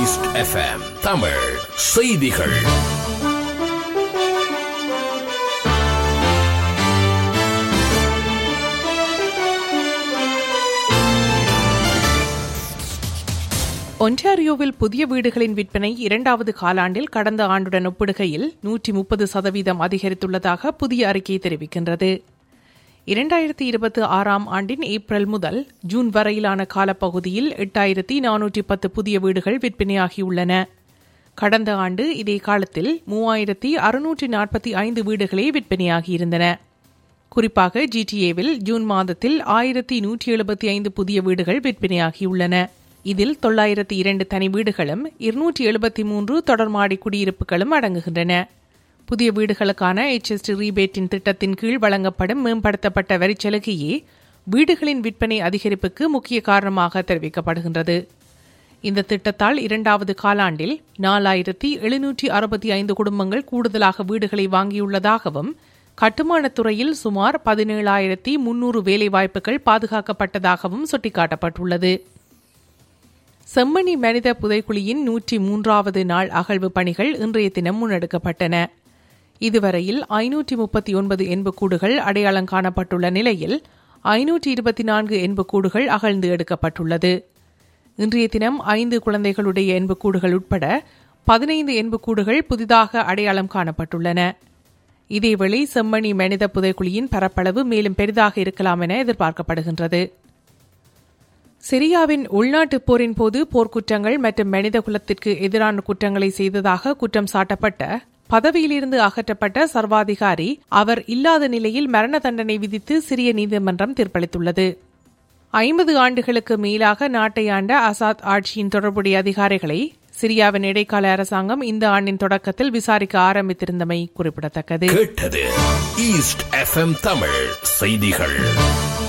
east FM Tamil செய்திகள் ஒன்டாரியோவில் புதிய வீடுகளின் விற்பனை இரண்டாவது காலாண்டில் கடந்த ஆண்டுடன் ஒப்பிடுகையில் நூற்றி முப்பது சதவீதம் அதிகரித்துள்ளதாக புதிய அறிக்கை தெரிவிக்கின்றது இரண்டாயிரத்தி இருபத்தி ஆறாம் ஆண்டின் ஏப்ரல் முதல் ஜூன் வரையிலான காலப்பகுதியில் எட்டாயிரத்தி நானூற்றி பத்து புதிய வீடுகள் விற்பனையாகியுள்ளன கடந்த ஆண்டு இதே காலத்தில் மூவாயிரத்தி அறுநூற்றி நாற்பத்தி ஐந்து வீடுகளே விற்பனையாகியிருந்தன குறிப்பாக ஜிடிஏவில் ஜூன் மாதத்தில் ஆயிரத்தி நூற்றி எழுபத்தி ஐந்து புதிய வீடுகள் விற்பனையாகியுள்ளன இதில் தொள்ளாயிரத்தி இரண்டு தனி வீடுகளும் இருநூற்றி எழுபத்தி மூன்று தொடர்மாடி குடியிருப்புகளும் அடங்குகின்றன புதிய வீடுகளுக்கான எச்எஸ்டி ரீபேட்டின் திட்டத்தின் கீழ் வழங்கப்படும் மேம்படுத்தப்பட்ட வரிச்சலுகையே வீடுகளின் விற்பனை அதிகரிப்புக்கு முக்கிய காரணமாக தெரிவிக்கப்படுகின்றது இந்த திட்டத்தால் இரண்டாவது காலாண்டில் நாலாயிரத்தி எழுநூற்றி அறுபத்தி ஐந்து குடும்பங்கள் கூடுதலாக வீடுகளை வாங்கியுள்ளதாகவும் கட்டுமானத் துறையில் சுமார் பதினேழாயிரத்தி முன்னூறு வேலைவாய்ப்புகள் பாதுகாக்கப்பட்டதாகவும் சுட்டிக்காட்டப்பட்டுள்ளது செம்மணி மனித புதைக்குழியின் நூற்றி மூன்றாவது நாள் அகழ்வு பணிகள் இன்றைய தினம் முன்னெடுக்கப்பட்டன இதுவரையில் ஐநூற்றி முப்பத்தி ஒன்பது எண்புக்கூடுகள் அடையாளம் காணப்பட்டுள்ள நிலையில் ஐநூற்றி இருபத்தி நான்கு எண்புக்கூடுகள் அகழ்ந்து எடுக்கப்பட்டுள்ளது இன்றைய தினம் ஐந்து குழந்தைகளுடைய எண்புக்கூடுகள் உட்பட பதினைந்து எண்புக்கூடுகள் புதிதாக அடையாளம் காணப்பட்டுள்ளன இதேவேளை செம்மணி மனித புதைக்குழியின் பரப்பளவு மேலும் பெரிதாக இருக்கலாம் என எதிர்பார்க்கப்படுகின்றது சிரியாவின் உள்நாட்டுப் போரின் போது போர்க்குற்றங்கள் மற்றும் மனித குலத்திற்கு எதிரான குற்றங்களை செய்ததாக குற்றம் சாட்டப்பட்ட பதவியிலிருந்து அகற்றப்பட்ட சர்வாதிகாரி அவர் இல்லாத நிலையில் மரண தண்டனை விதித்து சிரிய நீதிமன்றம் தீர்ப்பளித்துள்ளது ஐம்பது ஆண்டுகளுக்கு மேலாக நாட்டை ஆண்ட அசாத் ஆட்சியின் தொடர்புடைய அதிகாரிகளை சிரியாவின் இடைக்கால அரசாங்கம் இந்த ஆண்டின் தொடக்கத்தில் விசாரிக்க ஆரம்பித்திருந்தமை குறிப்பிடத்தக்கது கேட்டது ஈஸ்ட் எஃப்எம் தமிழ் செய்திகள்